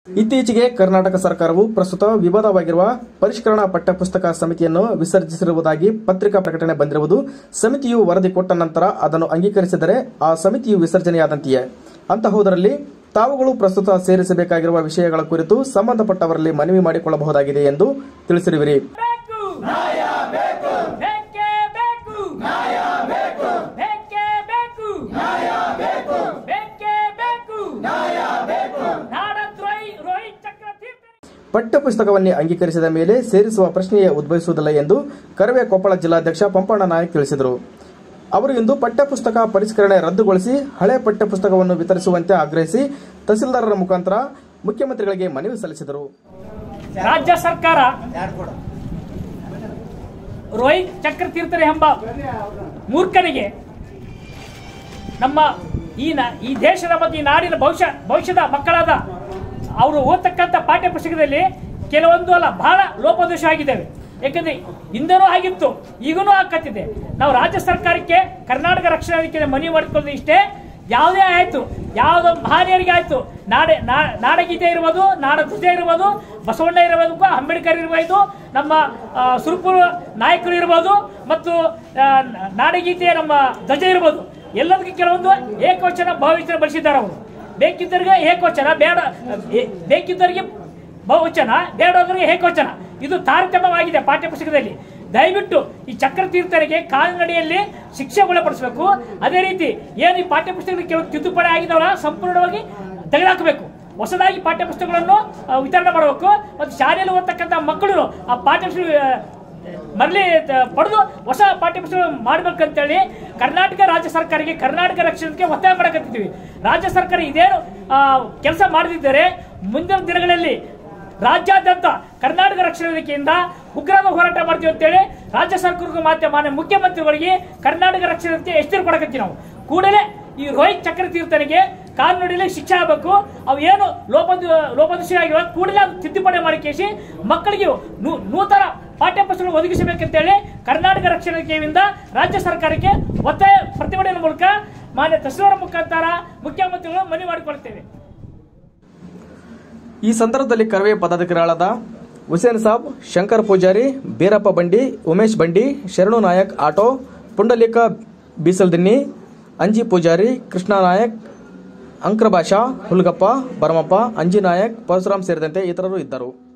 ಇತ್ತೀಚೆಗೆ ಕರ್ನಾಟಕ ಸರ್ಕಾರವು ಪ್ರಸ್ತುತ ವಿವಾದವಾಗಿರುವ ಪರಿಷ್ಕರಣಾ ಪಠ್ಯಪುಸ್ತಕ ಸಮಿತಿಯನ್ನು ವಿಸರ್ಜಿಸಿರುವುದಾಗಿ ಪತ್ರಿಕಾ ಪ್ರಕಟಣೆ ಬಂದಿರುವುದು ಸಮಿತಿಯು ವರದಿ ಕೊಟ್ಟ ನಂತರ ಅದನ್ನು ಅಂಗೀಕರಿಸಿದರೆ ಆ ಸಮಿತಿಯು ವಿಸರ್ಜನೆಯಾದಂತೆಯೇ ಅಂತಹುದರಲ್ಲಿ ತಾವುಗಳು ಪ್ರಸ್ತುತ ಸೇರಿಸಬೇಕಾಗಿರುವ ವಿಷಯಗಳ ಕುರಿತು ಸಂಬಂಧಪಟ್ಟವರಲ್ಲಿ ಮನವಿ ಮಾಡಿಕೊಳ್ಳಬಹುದಾಗಿದೆ ಎಂದು ತಿಳಿಸಿರುವಿರಿ ಬೇಕು ನ್ಯಾಯ ಬೇಕು ಬೇಕೇ ಬೇಕು ನ್ಯಾಯ ಬೇಕು ಬೇಕೇ ಬೇಕು ನ್ಯಾಯ ಬೇಕು ಬೇಕೇ ಬೇಕು ನ್ಯಾಯ ಬೇಕು ನಾಡದ್ರೋಹಿ ರೋಹಿತ್ ಚಕ್ರತೀರ್ಥ ಪಠ್ಯಪುಸ್ತಕವನ್ನೇ ಅಂಗೀಕರಿಸಿದ ಮೇಲೆ ಸೇರಿಸುವ ಪ್ರಶ್ನೆಯೇ ಉದ್ಭವಿಸುವುದಿಲ್ಲ ಎಂದು ಕರವೇ ಕೊಪ್ಪಳ ಜಿಲ್ಲಾಧ್ಯಕ್ಷ ಪಂಪಣ್ಣ ನಾಯಕ್ ತಿಳಿಸಿದರು ಅವರು ಇಂದು ಪಠ್ಯಪುಸ್ತಕ ಪರಿಷ್ಕರಣೆ ರದ್ದುಗೊಳಿಸಿ ಹಳೆ ಪಠ್ಯಪುಸ್ತಕವನ್ನು ವಿತರಿಸುವಂತೆ ಆಗ್ರಹಿಸಿ ತಹಸೀಲ್ದಾರರ ಮುಖಾಂತರ ಮುಖ್ಯಮಂತ್ರಿಗಳಿಗೆ ಮನವಿ ಸಲ್ಲಿಸಿದರು ರಾಜ್ಯ ಸರ್ಕಾರ ರೋಹಿತ್ ಚಕ್ರತೀರ್ಥರ ಎಂಬ ಮೂರ್ಖನಿಗೆ ನಮ್ಮ ಈ ನ- ಈ ದೇಶದ ಮತ್ತು ಈ ನಾಡಿನ ಭವಿಷ್ಯ ಭವಿಷ್ಯದ ಮಕ್ಕಳಾದ ಅವರು ಓದ್ತಕ್ಕಂಥ ಪಾಠ್ಯ ಪುಸ್ತಕದಲ್ಲಿ ಕೆಲವೊಂದು ಅಲ್ಲ ಬಹಳ ಲೋಪದೋಷ ಆಗಿದ್ದೇವೆ ಯಾಕಂದ್ರೆ ಹಿಂದನೂ ಆಗಿತ್ತು ಈಗನೂ ಆಗ್ಕತ್ತಿದೆ ನಾವು ರಾಜ್ಯ ಸರ್ಕಾರಕ್ಕೆ ಕರ್ನಾಟಕ ರಕ್ಷಣಾ ವೇದಿಕೆ ಮನವಿ ಮಾಡಿಕೊಳ್ಳೋದು ಇಷ್ಟೇ ಯಾವುದೇ ಆಯ್ತು ಯಾವುದೋ ಮಹನೀಯರಿಗೆ ಆಯ್ತು ನಾಡ ನಾ- ನಾಡಗೀತೆ ಇರ್ಬೋದು ನಾಡ ಧ್ವಜ ಇರ್ಬೋದು ಬಸವಣ್ಣ ಇರ್ಬೋದು ಅಂಬೇಡ್ಕರ್ ಇರ್ಬೋದು ನಮ್ಮ ಆ, ಸುರಪುರ ನಾಯಕರು ಇರ್ಬೋದು ಮತ್ತು ಆ, ನಾಡಗೀತೆಯ ನಮ್ಮ ಧ್ವಜ ಇರ್ಬೋದು ಎಲ್ಲದಕ್ಕೆ ಕೆಲವೊಂದು ಏಕವಚನ ಭಾವವಚನ ಬಳಸಿದ್ದಾರೆ ಅವರು ಬೇಕಿದ್ದರಿಗೆ ಏಕವಚನ ಬೇಡ ಏ- ಬೇಕಿದ್ದರಿಗೆ ಬಹುವಚನ ಬೇಡೋದ್ರಿಗೆ ಏಕವಚನ ಇದು ತಾರತಮ್ಯವಾಗಿದೆ ಪಾಠ್ಯ ಪುಸ್ತಕದಲ್ಲಿ ದಯವಿಟ್ಟು ಈ ಚಕ್ರತೀರ್ಥರಿಗೆ ಕಾಲ್ನಡಿಯಲ್ಲಿ ಶಿಕ್ಷೆ ಒಳಪಡಿಸಬೇಕು ಅದೇ ರೀತಿ ಏನು ಈ ಪಾಠ್ಯ ಪುಸ್ತಕದಲ್ಲಿ ಕೆಲವು ತಿದ್ದುಪಡಿ ಆಗಿದವರ ಸಂಪೂರ್ಣವಾಗಿ ತೆಗೆದುಹಾಕಬೇಕು ಹೊಸದಾಗಿ ಪಾಠ್ಯ ಪುಸ್ತಕಗಳನ್ನು ಆ, ವಿತರಣೆ ಮಾಡಬೇಕು ಮತ್ತು ಶಾಲೆಯಲ್ಲಿ ಓದ್ತಕ್ಕಂಥ ಮಕ್ಕಳು ಆ ಪಾಠ್ಯ ಪುಸ್ತಕ ಆ, ಮರಳಿ ಪಡೆದು ಹೊಸ ಪಾಠ್ಯ ಪುಸ್ತಕ ಮಾಡ್ಬೇಕಂತೇಳಿ ಕರ್ನಾಟಕ ರಾಜ್ಯ ಸರ್ಕಾರಕ್ಕೆ ಕರ್ನಾಟಕ ರಕ್ಷಣೆಗೆ ಒತ್ತಾಯ ಮಾಡಕತ್ತಿದ್ದೀವಿ ರಾಜ್ಯ ಸರ್ಕಾರ ಇದೇನು ಕೆಲಸ ಮಾಡದಿದ್ದರೆ ಮುಂದಿನ ದಿನಗಳಲ್ಲಿ ರಾಜ್ಯಾದ್ಯಂತ ಕರ್ನಾಟಕ ರಕ್ಷಣಾ ವೇದಿಕೆಯಿಂದ ಉಗ್ರವಾದ ಹೋರಾಟ ಮಾಡ್ತೀವಿ ಅಂತೇಳಿ ರಾಜ್ಯ ಸರ್ಕಾರಕ್ಕೂ ಮಾತ್ರ ಮಾನ್ಯ ಮುಖ್ಯಮಂತ್ರಿಗಳಿಗೆ ಕರ್ನಾಟಕ ರಕ್ಷಣಾ ವೇದಿಕೆ ಎಚ್ಚರಿಕೆ ಕೊಡಕತ್ತೀವಿ ನಾವು ಕೂಡಲೇ ಈ ರೋಹಿತ್ ಚಕ್ರತೀರ್ಥನಿಗೆ ಕಾನೂನಿನಲ್ಲಿ ಶಿಕ್ಷೆ ಆಗಬೇಕು ಅವು ಏನು ಲೋಪದ ಲೋಪದೋಷ ಆಗಿರುವ ಕೂಡಲೇ ಅದು ತಿದ್ದುಪಡಿ ಮಾಡಿ ಕೇಸಿ ಮಕ್ಕಳಿಗೆ ನೂ- ನೂತನ ಪಾಠ್ಯ ಪುಸ್ತಕ ಒದಗಿಸಬೇಕಂತೇಳಿ ಕರ್ನಾಟಕ ರಕ್ಷಣಾ ವೇದಿಕೆಯಿಂದ ರಾಜ್ಯ ಸರ್ಕಾರಕ್ಕೆ ಒತ್ತಾಯ ಪ್ರತಿಭಟನೆ ಮೂಲಕ ಮಾನ್ಯ ತಹಸೀಲ್ದಾರ್ ಮುಖಾಂತರ ಮುಖ್ಯಮಂತ್ರಿಗಳು ಮನವಿ ಮಾಡಿಕೊಳ್ತೇವೆ ಈ ಸಂದರ್ಭದಲ್ಲಿ ಕರವೇ ಪದಾಧಿಕಾರಿಗಳಾದ ಹುಸೇನ್ ಸಾಬ್ ಶಂಕರ್ ಪೂಜಾರಿ ಬೀರಪ್ಪ ಬಂಡಿ ಉಮೇಶ್ ಬಂಡಿ ಶರಣು ನಾಯಕ್ ಆಟೋ ಪುಂಡಲೀಕ ಬೀಸಲ್ದಿನ್ನಿ ಅಂಜಿ ಪೂಜಾರಿ ಕೃಷ್ಣ ನಾಯಕ್ ಅಂಕ್ರಭಾಷಾ ಹುಲ್ಗಪ್ಪ ಭರಮಪ್ಪ ಅಂಜಿ ನಾಯಕ್ ಪರಶುರಾಮ್ ಸೇರಿದಂತೆ ಇತರರು ಇದ್ದರು